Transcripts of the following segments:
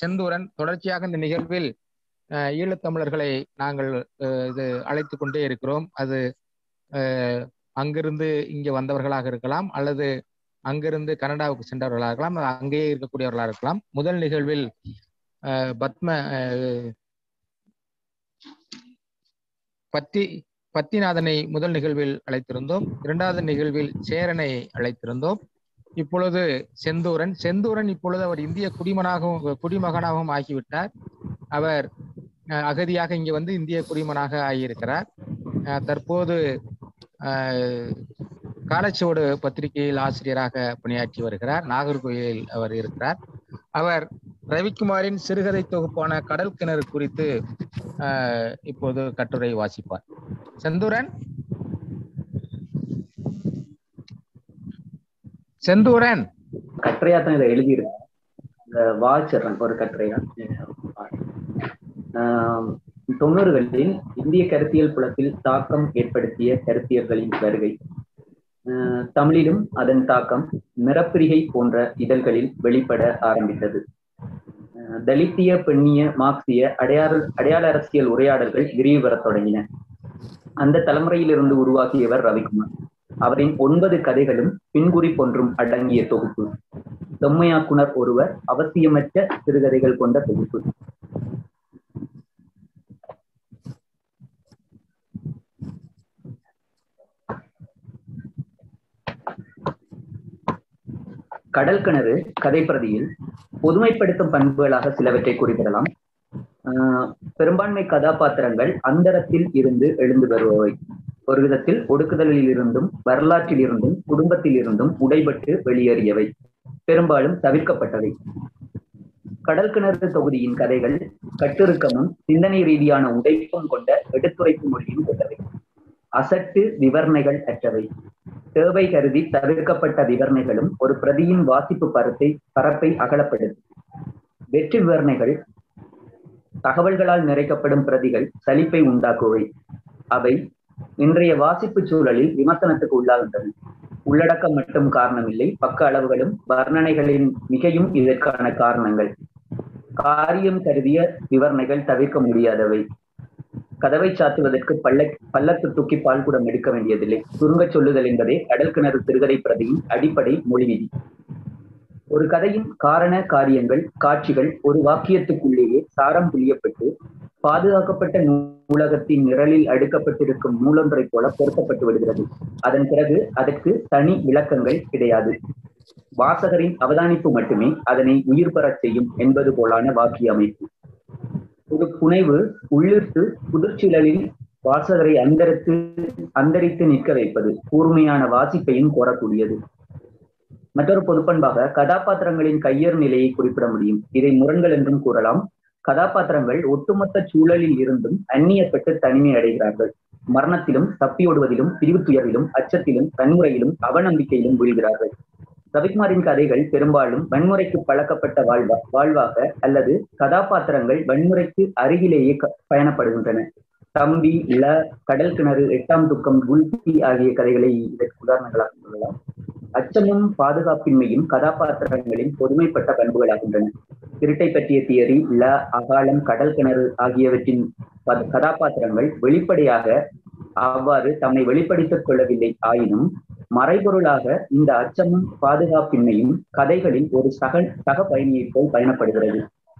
செந்தூரன் தொடர்ச்சியாக இந்த நிகழ்வில் அஹ், ஈழத்தமிழர்களை நாங்கள் அஹ், இது அழைத்து கொண்டே இருக்கிறோம் அது அஹ், அங்கிருந்து இங்கே வந்தவர்களாக இருக்கலாம் அல்லது அங்கிருந்து கனடாவுக்கு சென்றவர்களாக இருக்கலாம் அல்லது அங்கேயே இருக்கக்கூடியவர்களாக இருக்கலாம் முதல் நிகழ்வில் அஹ், பத்ம அஹ், பத்தி பத்திநாதனை முதல் நிகழ்வில் அழைத்திருந்தோம் இரண்டாவது நிகழ்வில் சேரனை அழைத்திருந்தோம் இப்பொழுது செந்தூரன் செந்தூரன் இப்பொழுது அவர் இந்திய குடிமனாகவும் குடிமகனாகவும் ஆகிவிட்டார் அவர் அஹ், அகதியாக இங்கே வந்து இந்திய குடிமகனாக ஆகியிருக்கிறார் அஹ், தற்போது அஹ், காலச்சுவடு பத்திரிகையில் ஆசிரியராக பணியாற்றி வருகிறார் நாகர்கோயிலில் அவர் இருக்கிறார் அவர் ரவிக்குமாரின் சிறுகதை தொகுப்பான கடல் கிணறு குறித்து அஹ், இப்போது கட்டுரை வாசிப்பார் செந்தூரன் செந்தூரன் கட்டுரையா தான் இதை எழுதியிருக்கேன் இந்த வாசிடுறேன் ஒரு கட்டுரையா ஆஹ் தொண்ணூறுகளில் இந்திய கருத்தியல் புலத்தில் தாக்கம் ஏற்படுத்திய கருத்தியல்களின் வருகை ஆஹ் தமிழிலும் அதன் தாக்கம் நிறப்பிரிகை போன்ற இதழ்களில் வெளிப்பட ஆரம்பித்தது ஆஹ் தலித்திய பெண்ணிய மார்க்சிய அடையாள அடையாள அரசியல் உரையாடல்கள் விரிவு பெறத் தொடங்கின அந்த தலைமுறையிலிருந்து உருவாக்கியவர் ரவிக்குமார் அவரின் ஒன்பது கதைகளும் பின்குறிப்பொன்றும் அடங்கிய தொகுப்பு தொம்மையாக்குனர் ஒருவர் அவசியமற்ற சிறுகதைகள் கொண்ட தொகுப்பு கடல் கிணறு கதைப்பிரதியில் பொதுமைப்படுத்தும் பண்புகளாக சிலவற்றை குறிப்பிடலாம் ஆஹ் பெரும்பான்மை கதாபாத்திரங்கள் அந்தரத்தில் இருந்து எழுந்து வருபவை ஒரு விதத்தில் ஒடுக்குதலில் இருந்தும் வரலாற்றில் இருந்தும் குடும்பத்தில் இருந்தும் உடைபட்டு வெளியேறியவை பெரும்பாலும் தவிர்க்கப்பட்டவை கடல் கிணறு தொகுதியின் கதைகள் கட்டிருக்கமும் சிந்தனை ரீதியான உடைப்பும் கொண்ட எடுத்துரைப்பு மொழியும் கொண்டவை அசட்டு விவரணைகள் அற்றவை தேவை கருதி தவிர்க்கப்பட்ட விவரணைகளும் ஒரு பிரதியின் வாசிப்பு பரத்தை பரப்பை அகலப்படுத்தும் வெற்றி விவரணைகள் தகவல்களால் நிறைக்கப்படும் பிரதிகள் சலிப்பை உண்டாக்குவை அவை இன்றைய வாசிப்பு சூழலில் விமர்சனத்துக்கு உள்ளாகின்றன உள்ளடக்கம் மட்டும் காரணமில்லை பக்க அளவுகளும் வர்ணனைகளின் மிகையும் இதற்கான காரணங்கள் காரியம் கருதிய விவரணைகள் தவிர்க்க முடியாதவை கதவை சாத்துவதற்கு பல்ல பல்லக்கு தூக்கி பால் கூட எடுக்க வேண்டியதில்லை சுருங்கச் சொல்லுதல் என்பதே கடல் கிணறு சிறுகதை பிரதியின் அடிப்படை மொழி விதி ஒரு கதையின் காரண காரியங்கள் காட்சிகள் ஒரு வாக்கியத்துக்குள்ளேயே சாரம் புளியப்பட்டு பாதுகாக்கப்பட்ட நூலகத்தின் நிரலில் அடுக்கப்பட்டிருக்கும் நூலொன்றைப் போல பொருத்தப்பட்டு விடுகிறது அதன் பிறகு அதற்கு தனி விளக்கங்கள் கிடையாது வாசகரின் அவதானிப்பு மட்டுமே அதனை உயிர் பெறச் செய்யும் என்பது போலான வாக்கிய அமைப்பு ஒரு புனைவு உள்ளிட்டு புதிர்ச்சிழலில் வாசகரை அந்தரித்து அந்தரித்து நிற்க வைப்பது கூர்மையான வாசிப்பையும் கோரக்கூடியது மற்றொரு பொதுப்பண்பாக கதாபாத்திரங்களின் கையேறு நிலையை குறிப்பிட முடியும் இதை முரண்கள் என்றும் கூறலாம் கதாபாத்திரங்கள் ஒட்டுமொத்த சூழலில் இருந்தும் அந்நியப்பட்டு தனிமை அடைகிறார்கள் மரணத்திலும் தப்பியோடுவதிலும் பிரிவு துயரிலும் அச்சத்திலும் வன்முறையிலும் அவநம்பிக்கையிலும் வீழ்கிறார்கள் ரவிக்குமாரின் கதைகள் பெரும்பாலும் வன்முறைக்கு பழக்கப்பட்ட வாழ்வா வாழ்வாக அல்லது கதாபாத்திரங்கள் வன்முறைக்கு அருகிலேயே பயணப்படுகின்றன தம்பி இள கடல் கிணறு எட்டாம் துக்கம் குல்பி ஆகிய கதைகளை இதற்கு உதாரணங்களாக சொல்லலாம் அச்சமும் பாதுகாப்பின்மையும் கதாபாத்திரங்களின் பொதுமைப்பட்ட பண்புகளாகின்றன திருட்டை பற்றிய தியரி ல அகாலம் கடல் கிணறு ஆகியவற்றின் கதாபாத்திரங்கள் வெளிப்படையாக அவ்வாறு தம்மை வெளிப்படுத்திக் கொள்ளவில்லை ஆயினும் மறைபொருளாக இந்த அச்சமும் பாதுகாப்பின்மையும் கதைகளில் ஒரு சக சக பயணியை போல் பயணப்படுகிறது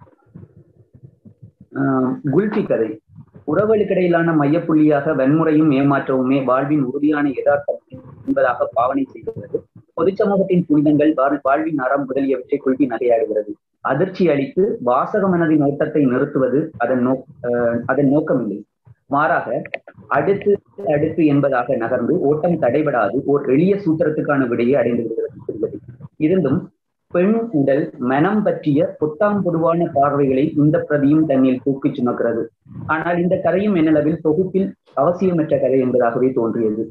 ஆஹ் குல்பி கதை உறவுகளுக்கிடையிலான மையப்புள்ளியாக வன்முறையும் ஏமாற்றவுமே வாழ்வின் உறுதியான யதார்த்தம் என்பதாக பாவனை செய்கிறது பொது சமூகத்தின் புனிதங்கள் வாழ்வின் அறம் முதலியவற்றை குல்பி நகையாடுகிறது அதிர்ச்சி அளித்து வாசக மனதின் ஓட்டத்தை நிறுத்துவது அதன் நோக் அதன் நோக்கமில்லை மாறாக அடுத்து அடுத்து என்பதாக நகர்ந்து ஓட்டம் தடைபடாது ஓர் எளிய சூத்திரத்துக்கான விடையை அடைந்து விடுகிறது இருந்தும் பெண் உடல் மனம் பற்றிய புத்தாம் பொதுவான பார்வைகளை இந்த பிரதியும் தன்னில் தூக்கி சுமக்கிறது ஆனால் இந்த கதையும் என்னளவில் தொகுப்பில் அவசியமற்ற கதை என்பதாகவே தோன்றியது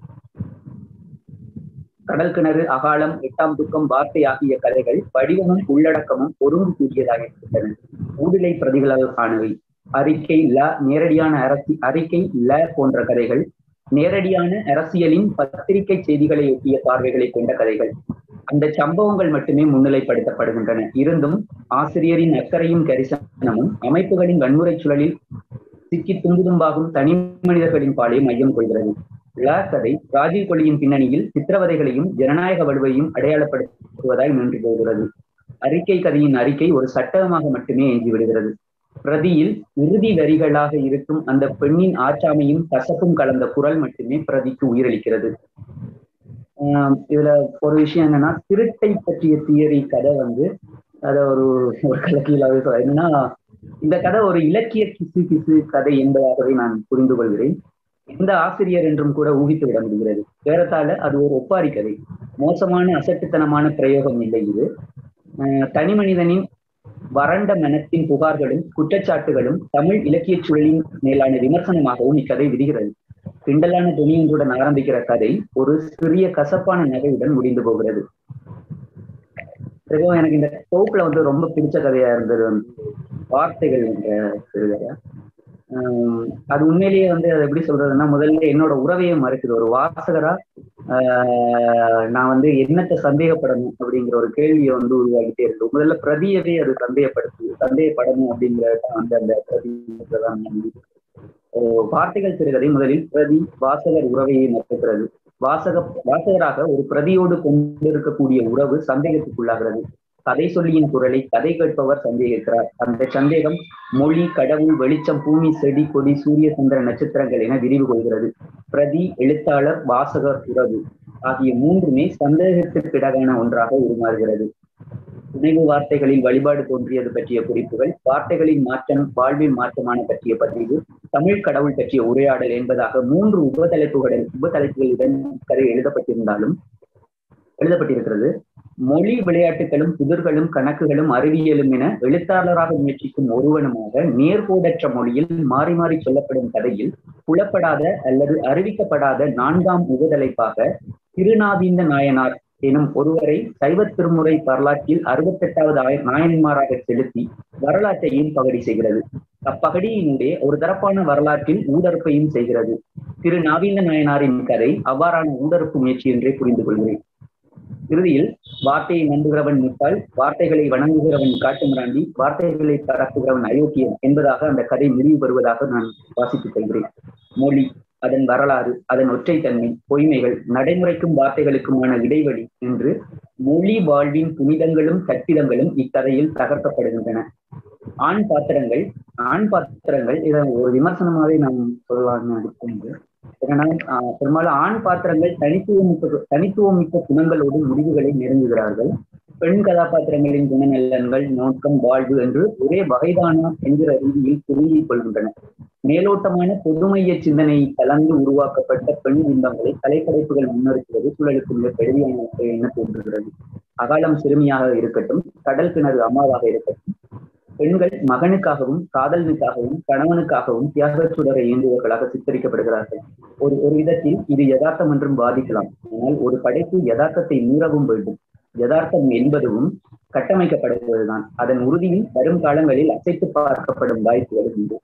கடல் கிணறு அகாலம் எட்டாம் துக்கம் வார்த்தை ஆகிய கதைகள் வடிவமும் உள்ளடக்கமும் ஒருங்கு கூடியதாக இருக்கின்றன ஊடிலை பிரதிகளால் ஆனவை அறிக்கை ல நேரடியான அரசி அறிக்கை ல போன்ற கதைகள் நேரடியான அரசியலின் பத்திரிகை செய்திகளை ஒட்டிய பார்வைகளை கொண்ட கதைகள் அந்த சம்பவங்கள் மட்டுமே முன்னிலைப்படுத்தப்படுகின்றன இருந்தும் ஆசிரியரின் அக்கறையும் கரிசனமும் அமைப்புகளின் வன்முறை சூழலில் சிக்கி தும்பு தும்பாகும் தனி மனிதர்களின் பாலே மையம் கொள்கிறது லா கதை ராஜீவ் கொள்ளியின் பின்னணியில் சித்திரவதைகளையும் ஜனநாயக வலுவையும் அடையாளப்படுத்துவதாய் நின்று போகிறது அறிக்கை கதையின் அறிக்கை ஒரு சட்டகமாக மட்டுமே எஞ்சி விடுகிறது பிரதியில் இறுதி வரிகளாக இருக்கும் அந்த பெண்ணின் ஆற்றாமையும் கசப்பும் கலந்த குரல் மட்டுமே பிரதிக்கு உயிரளிக்கிறது ஆஹ் இதுல ஒரு விஷயம் என்னன்னா திருட்டை பற்றிய தியரி கதை வந்து அத ஒரு ஒரு கலக்கீழாவே சொல்ல என்னன்னா இந்த கதை ஒரு இலக்கிய கிசு கிசு கதை என்பதாகவே நான் புரிந்து கொள்கிறேன் எந்த ஆசிரியர் என்றும் கூட ஊகித்து விட முடிகிறது ஏறத்தாழ அது ஒரு ஒப்பாரி கதை மோசமான அசட்டுத்தனமான பிரயோகம் இல்லை இது தனி மனிதனின் வறண்ட மனத்தின் புகார்களும் குற்றச்சாட்டுகளும் தமிழ் இலக்கிய சூழலின் மேலான விமர்சனமாகவும் இக்கதை விடுகிறது கிண்டலான துணியொன்றுடன் ஆரம்பிக்கிற கதை ஒரு சிறிய கசப்பான நகையுடன் முடிந்து போகிறது எனக்கு இந்த தொகுப்புல வந்து ரொம்ப பிடிச்ச கதையா இருந்தது வந்து வார்த்தைகள் என்ற சிறுகதை அது உண்மையிலேயே வந்து அதை எப்படி சொல்றதுன்னா முதல்ல என்னோட உறவையே மறுக்குது ஒரு வாசகரா நான் வந்து என்னத்தை சந்தேகப்படணும் அப்படிங்கிற ஒரு கேள்வியை வந்து உருவாகிட்டே இருக்கு முதல்ல பிரதியவே அது சந்தேகப்படுத்து சந்தேகப்படணும் அப்படிங்கிறத வந்து அந்த பிரதிதான் வார்த்தைகள் சிறுகதை முதலில் பிரதி வாசகர் உறவையை மறுக்கிறது வாசக வாசகராக ஒரு பிரதியோடு கொண்டிருக்கக்கூடிய உறவு சந்தேகத்துக்குள்ளாகிறது கதை சொல்லியின் குரலை கதை கேட்பவர் சந்தேகிக்கிறார் அந்த சந்தேகம் மொழி கடவுள் வெளிச்சம் பூமி செடி கொடி சூரிய சந்திர நட்சத்திரங்கள் என விரிவு கொள்கிறது பிரதி எழுத்தாளர் வாசகர் உறவு ஆகிய மூன்றுமே சந்தேகத்திற்கிடகான ஒன்றாக உருமாறுகிறது துணைவு வார்த்தைகளில் வழிபாடு தோன்றியது பற்றிய குறிப்புகள் வார்த்தைகளின் மாற்றம் வாழ்வில் மாற்றமான பற்றிய பதிவு தமிழ் கடவுள் பற்றிய உரையாடல் என்பதாக மூன்று உபதலைப்புகளில் உபதலைப்புகளுடன் கதை எழுதப்பட்டிருந்தாலும் எழுதப்பட்டிருக்கிறது மொழி விளையாட்டுகளும் புதிர்களும் கணக்குகளும் அறிவியலும் என எழுத்தாளராக முயற்சிக்கும் ஒருவனுமாக நேர்கோடற்ற மொழியில் மாறி மாறி சொல்லப்படும் கதையில் புலப்படாத அல்லது அறிவிக்கப்படாத நான்காம் உபதலைப்பாக திருநாதீந்த நாயனார் எனும் ஒருவரை சைவ திருமுறை வரலாற்றில் அறுபத்தெட்டாவது நாயன்மாராக செலுத்தி வரலாற்றையும் பகடி செய்கிறது அப்பகடியினுடைய ஒரு தரப்பான வரலாற்றில் ஊடறுப்பையும் செய்கிறது திரு நாவீந்த நாயனாரின் கதை அவ்வாறான ஊடறுப்பு முயற்சி என்றே புரிந்து கொள்கிறேன் இறுதியில் வார்த்தையை நம்புகிறவன் முட்டாள் வார்த்தைகளை வணங்குகிறவன் காட்டுமிராண்டி வார்த்தைகளை பரப்புகிறவன் அயோக்கியன் என்பதாக அந்த கதை நிறைவு பெறுவதாக நான் வாசித்துக் கொள்கிறேன் மொழி அதன் வரலாறு அதன் ஒற்றைத்தன்மை பொய்மைகள் நடைமுறைக்கும் வார்த்தைகளுக்குமான இடைவெளி என்று மொழி வாழ்வின் புனிதங்களும் கட்டிடங்களும் இக்கதையில் தகர்க்கப்படுகின்றன ஆண் பாத்திரங்கள் ஆண் பாத்திரங்கள் இதை ஒரு விமர்சனமாவே நாம் சொல்லலாம்னு இருக்கும் ஏன்னா பெரும்பாலும் ஆண் பாத்திரங்கள் தனித்துவமிக்க தனித்துவமிக்க குணங்களோடு முடிவுகளை நெருங்குகிறார்கள் பெண் கதாபாத்திரங்களின் குணநலன்கள் நோக்கம் வாழ்வு என்று ஒரே வகைதானா என்கிற ரீதியில் புரிஞ்சிக் கொள்கின்றன மேலோட்டமான பொதுமைய சிந்தனை கலந்து உருவாக்கப்பட்ட பெண் பிம்பங்களை கலைப்படைப்புகள் முன்னெடுக்கிறது சூழலுக்குள்ள பெருமையான என்ன தோன்றுகிறது அகாலம் சிறுமியாக இருக்கட்டும் கடல் கிணறு அம்மாவாக இருக்கட்டும் பெண்கள் மகனுக்காகவும் காதலனுக்காகவும் கணவனுக்காகவும் தியாக சுடரை இயங்குவர்களாக சித்தரிக்கப்படுகிறார்கள் ஒரு ஒரு விதத்தில் இது யதார்த்தம் என்றும் பாதிக்கலாம் ஆனால் ஒரு படைப்பு யதார்த்தத்தை மீறவும் வேண்டும் யதார்த்தம் என்பதும் கட்டமைக்கப்படுவதுதான் அதன் உறுதியில் வரும் காலங்களில் அசைத்து பார்க்கப்படும் வாய்ப்புகள் உண்டு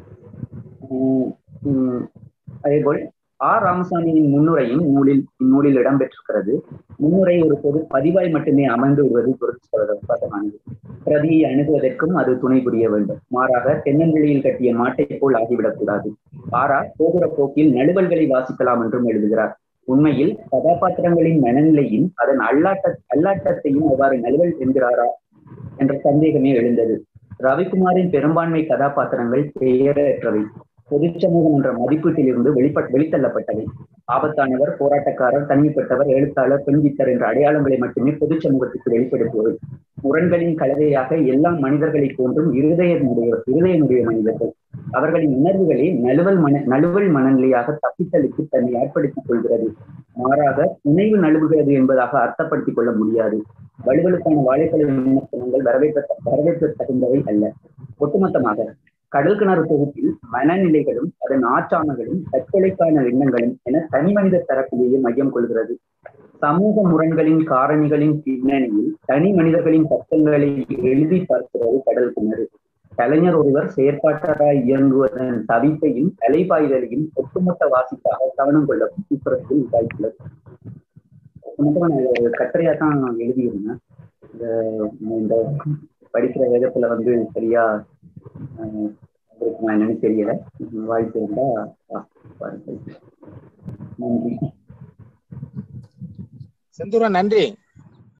அதேபோல் ஆர் ராமசாமியின் முன்னுரையும் நூலில் இந்நூலில் இடம்பெற்றிருக்கிறது முன்னுரை ஒரு பொது பதிவாய் மட்டுமே அமைந்து விடுவது பொருட்பதமானது பிரதியை அணுகுவதற்கும் அது துணை புரிய வேண்டும் மாறாக தென்னங்கிளியில் கட்டிய மாட்டை போல் ஆகிவிடக்கூடாது ஆரா போகிற போக்கில் நழுவல்களை வாசிக்கலாம் என்றும் எழுதுகிறார் உண்மையில் கதாபாத்திரங்களின் மனநிலையும் அதன் அல்லாட்ட அல்லாட்டத்தையும் அவ்வாறு நழுவல் என்கிறாரா என்ற சந்தேகமே எழுந்தது ரவிக்குமாரின் பெரும்பான்மை கதாபாத்திரங்கள் பெயரற்றவை பொதுச்சமூகம் என்ற மதிப்பீட்டில் இருந்து வெளிப்பட் வெளித்தள்ளப்பட்டவை ஆபத்தானவர் போராட்டக்காரர் தனிப்பட்டவர் எழுத்தாளர் பெண்வித்தர் என்ற அடையாளங்களை மட்டுமே பொதுச் சமூகத்துக்கு வெளிப்படுத்துவது முரண்களின் கலவையாக எல்லா மனிதர்களை போன்றும் இருதயனுடைய இருதயனுடைய மனிதர்கள் அவர்களின் உணர்வுகளே நழுவல் மன நழுவல் மனநிலையாக தப்பித்தலுக்கு தன்னை ஏற்படுத்திக் கொள்கிறது மாறாக நினைவு நழுவுகிறது என்பதாக அர்த்தப்படுத்திக் கொள்ள முடியாது வலுவலுக்கான வாழைப்பழ விமர்சனங்கள் வரவேற்ற வரவேற்க தகுந்தவை அல்ல ஒட்டுமொத்தமாக கடல் கிணறு தொகுப்பில் மனநிலைகளும் அதன் ஆற்றாமைகளும் தற்கொலைக்கான எண்ணங்களும் என தனி மனித தரப்பிலேயே மையம் கொள்கிறது சமூக முரண்களின் காரணிகளின் பின்னணியில் தனி மனிதர்களின் பக்கங்களை எழுதி பார்க்கிறது கடல் கிணறு கலைஞர் ஒருவர் செயற்பாட்டராய் இயங்குவதன் தவிப்பையும் அலைபாய்தலையும் ஒட்டுமொத்த வாசிப்பாக கவனம் கொள்ள சூத்திரத்தில் வாய்ப்புள்ளது மட்டும் நான் இதை கட்டுரையா தான் எழுதியிருந்தேன் இந்த இந்த படிக்கிற வேகத்துல வந்து சரியா ஆஹ், இருக்குமா என்னன்னு தெரியல வாய்ப்பு இருந்தா பா- பாருங்கள் நன்றி செந்தூரன் நன்றி